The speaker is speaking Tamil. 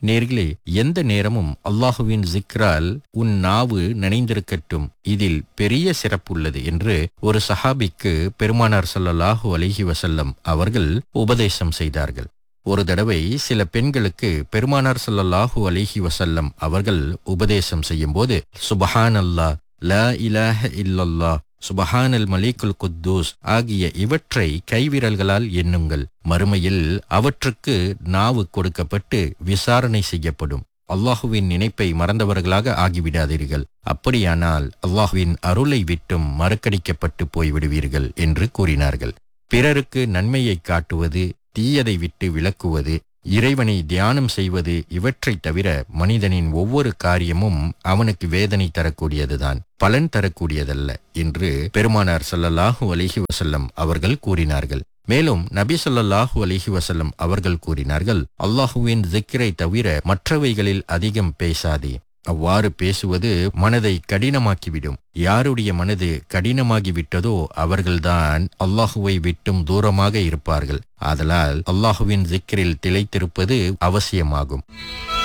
நேர்களே எந்த நேரமும் அல்லாஹுவின் ஜிக்ரால் உன் நாவு நினைந்திருக்கட்டும் இதில் பெரிய சிறப்புள்ளது என்று ஒரு சஹாபிக்கு பெருமானார் ஸல்லல்லாஹு அலைஹி வஸல்லம் அவர்கள் உபதேசம் செய்தார்கள் ஒரு தடவை சில பெண்களுக்கு பெருமானார் ஸல்லல்லாஹு அலைஹி வஸல்லம் அவர்கள் உபதேசம் செய்யும்போது சுபஹான் அல்லாஹ் லா இலாஹ இல்லல்லாஹ் சுபஹானல் மலிகுல் குத்தூஸ் ஆகிய இவற்றை கைவிரல்களால் எண்ணுங்கள் மறுமையில் அவற்றுக்கு நாவு கொடுக்கப்பட்டு விசாரணை செய்யப்படும் அல்லாஹுவின் நினைப்பை மறந்தவர்களாக ஆகிவிடாதீர்கள் அப்படியானால் அல்லாஹுவின் அருளை விட்டும் மறக்கடிக்கப்பட்டு போய்விடுவீர்கள் என்று கூறினார்கள் பிறருக்கு நன்மையை காட்டுவது தீயதை விட்டு விலக்குவது இறைவனை தியானம் செய்வது இவற்றைத் தவிர மனிதனின் ஒவ்வொரு காரியமும் அவனுக்கு வேதனை தரக்கூடியதுதான் பலன் தரக்கூடியதல்ல என்று பெருமானார் ஸல்லல்லாஹு அலைஹி வஸல்லம் அவர்கள் கூறினார்கள் மேலும் நபி ஸல்லல்லாஹு அலைஹி வஸல்லம் அவர்கள் கூறினார்கள் அல்லாஹுவின் ஜிக்ரை தவிர மற்றவைகளில் அதிகம் பேசாதே அவ்வாறு பேசுவது மனதை கடினமாக்கிவிடும் யாருடைய மனது கடினமாகிவிட்டதோ அவர்கள்தான் அல்லாஹுவை விட்டும் தூரமாக இருப்பார்கள் ஆதலால் அல்லாஹுவின் ஜிக்ரில் திளைத்திருப்பது அவசியமாகும்